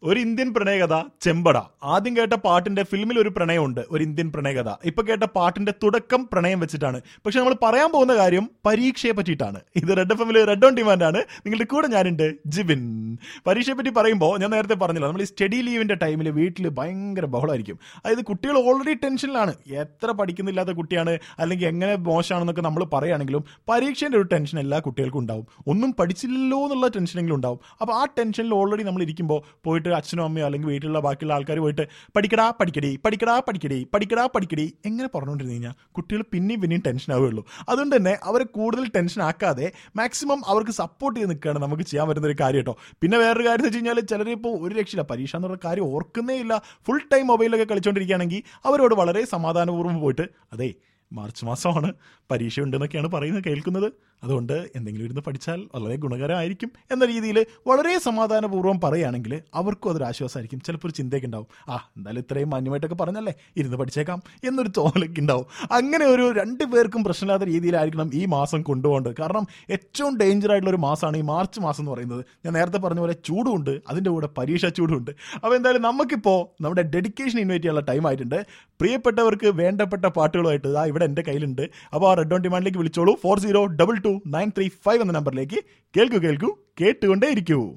ഒരു ഇന്ത്യൻ പ്രണയകഥ ചെമ്പട ആദ്യം കേട്ട പാട്ടിന്റെ ഫിലിമിൽ ഒരു പ്രണയമുണ്ട് ഒരു ഇന്ത്യൻ പ്രണയകഥ ഇപ്പൊ കേട്ട പാട്ടിന്റെ തുടക്കം പ്രണയം വെച്ചിട്ടാണ് പക്ഷെ നമ്മൾ പറയാൻ പോകുന്ന കാര്യം പരീക്ഷയെ പറ്റിയിട്ടാണ് ഇത് റെഡ് എഫ് എമ്മിൽ റെഡ് ഓൺ ഡിമാൻഡ് ആണ് നിങ്ങളുടെ കൂടെ ഞാനുണ്ട് ജിബിൻ പരീക്ഷയെ പറ്റി പറയുമ്പോൾ ഞാൻ നേരത്തെ പറഞ്ഞില്ല നമ്മൾ ഈ സ്റ്റഡി ലീവിന്റെ ടൈമിൽ വീട്ടിൽ ഭയങ്കര ബഹളമായിരിക്കും അതായത് കുട്ടികൾ ഓൾറെഡി ടെൻഷനിലാണ് എത്ര പഠിക്കുന്നില്ലാത്ത കുട്ടിയാണ് അല്ലെങ്കിൽ എങ്ങനെ മോശമാണെന്നൊക്കെ നമ്മൾ പറയുകയാണെങ്കിലും പരീക്ഷേന്റെ ഒരു ടെൻഷൻ എല്ലാ കുട്ടികൾക്കും ഉണ്ടാവും ഒന്നും പഠിച്ചില്ലല്ലോ എന്നുള്ള ടെൻഷനെങ്കിലും ഉണ്ടാവും അപ്പോൾ ആ ടെൻഷനിൽ ഓൾറെഡി നമ്മൾ ഇരിക്കുമ്പോൾ പോയിട്ട് അച്ഛനോ അമ്മയോ അല്ലെങ്കിൽ വീട്ടിലുള്ള ബാക്കിയുള്ള ആൾക്കാർ പോയിട്ട് പഠിക്കടാ പഠിക്കടി പഠിക്കടാ പഠിക്കടി പഠിക്കടാ പഠിക്കടി എങ്ങനെ പറഞ്ഞുകൊണ്ടിരുന്നു കഴിഞ്ഞാൽ കുട്ടികൾ പിന്നെയും പിന്നെയും ടെൻഷൻ ആവുകയുള്ളൂ അതുകൊണ്ട് തന്നെ അവരെ കൂടുതൽ ടെൻഷൻ ആക്കാതെ മാക്സിമം അവർക്ക് സപ്പോർട്ട് ചെയ്ത് നിൽക്കുകയാണ് നമുക്ക് ചെയ്യാൻ പറ്റുന്ന ഒരു കാര്യം കേട്ടോ പിന്നെ വേറൊരു കാര്യം എന്ന് വെച്ച് കഴിഞ്ഞാൽ ചിലർ ഇപ്പോൾ ഒരു രക്ഷയില്ല പരീക്ഷ എന്നുള്ള കാര്യം ഓർക്കുന്നേ ഇല്ല ഫുൾ ടൈം മൊബൈലൊക്കെ കളിച്ചുകൊണ്ടിരിക്കുകയാണെങ്കിൽ അവരോട് വളരെ സമാധാനപൂർവ്വം പോയിട്ട് അതെ മാർച്ച് മാസമാണ് പരീക്ഷ ഉണ്ടെന്നൊക്കെയാണ് പറയുന്നത് കേൾക്കുന്നത് അതുകൊണ്ട് എന്തെങ്കിലും ഇരുന്ന് പഠിച്ചാൽ വളരെ ഗുണകരമായിരിക്കും എന്ന രീതിയിൽ വളരെ സമാധാനപൂർവ്വം പറയുകയാണെങ്കിൽ അവർക്കും അതൊരു ആശ്വാസമായിരിക്കും ചിലപ്പോൾ ഒരു ചിന്തയൊക്കെ ഉണ്ടാവും ആ എന്തായാലും ഇത്രയും മാന്യമായിട്ടൊക്കെ പറഞ്ഞല്ലേ ഇരുന്ന് പഠിച്ചേക്കാം എന്നൊരു തോന്നലൊക്കെ ഉണ്ടാവും അങ്ങനെ ഒരു രണ്ട് പേർക്കും പ്രശ്നമില്ലാത്ത രീതിയിലായിരിക്കണം ഈ മാസം കൊണ്ടുപോകേണ്ടത് കാരണം ഏറ്റവും ഡേഞ്ചർ ആയിട്ടുള്ള ഒരു മാസമാണ് ഈ മാർച്ച് മാസം എന്ന് പറയുന്നത് ഞാൻ നേരത്തെ പറഞ്ഞ പോലെ ചൂടുമുണ്ട് അതിൻ്റെ കൂടെ പരീക്ഷ ചൂടുമുണ്ട് അപ്പോൾ എന്തായാലും നമുക്കിപ്പോൾ നമ്മുടെ ഡെഡിക്കേഷൻ ഇൻവൈറ്റ് ചെയ്യാനുള്ള ടൈം ആയിട്ടുണ്ട് പ്രിയപ്പെട്ടവർക്ക് വേണ്ടപ്പെട്ട പാട്ടുകളുമായിട്ട് ഇതാ ഇവിടെ എൻ്റെ കയ്യിലുണ്ട് അപ്പോൾ ആ റെഡ് ഓൺ ഡിമാൻഡിലേക്ക് വിളിച്ചോളൂ four zero double two nine three five എന്ന നമ്പറിലേക്ക് കേൾക്കൂ കേൾക്കൂ കേട്ടുകൊണ്ടേ ഇരിക്കൂ